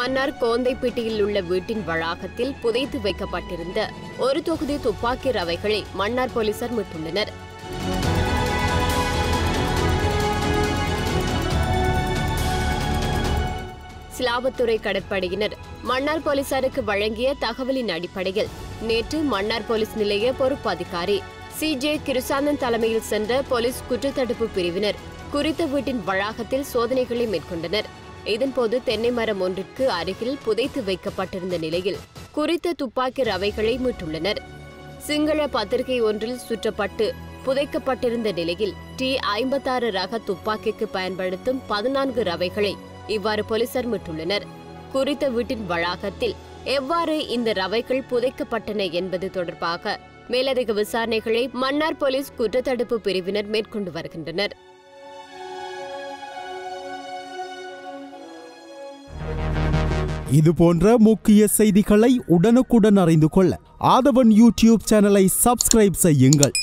மன்னார் கோந்தைப்பேட்டையில் உள்ள வீட்டின் வளாகத்தில் புதைத்து வைக்கப்பட்டிருந்த ஒரு தொகுதி துப்பாக்கி ரவைகளை மன்னார் போலீசார் மீட்டுள்ளனர் சிலாபத்துறை கடற்படையினர் மன்னார் போலீசாருக்கு வழங்கிய தகவலின் அடிப்படையில் நேற்று மன்னார் போலீஸ் நிலைய பொறுப்பு அதிகாரி சி ஜே கிருசானன் தலைமையில் சென்ற போலீஸ் குற்றத்தடுப்பு பிரிவினர் குறித்த வீட்டின் வளாகத்தில் சோதனைகளை மேற்கொண்டனர் இதன்போது தென்னை மரம் ஒன்றிற்கு அருகில் புதைத்து வைக்கப்பட்டிருந்த நிலையில் குறித்த துப்பாக்கி ரவைகளை மீட்டுள்ளனர் சிங்கள பத்திரிகை ஒன்றில் சுற்றப்பட்டு புதைக்கப்பட்டிருந்த நிலையில் டி ஐம்பத்தாறு ரக துப்பாக்கிக்கு பயன்படுத்தும் பதினான்கு ரவைகளை இவ்வாறு போலீசார் மீட்டுள்ளனர் குறித்த வீட்டின் வளாகத்தில் எவ்வாறு இந்த ரவைகள் புதைக்கப்பட்டன என்பது தொடர்பாக மேலதிக விசாரணைகளை மன்னார் போலீஸ் குற்றத்தடுப்பு பிரிவினர் மேற்கொண்டு வருகின்றனர் இது போன்ற முக்கிய செய்திகளை உடனுக்குடன் அறிந்து கொள்ள ஆதவன் யூடியூப் சேனலை சப்ஸ்கிரைப் செய்யுங்கள்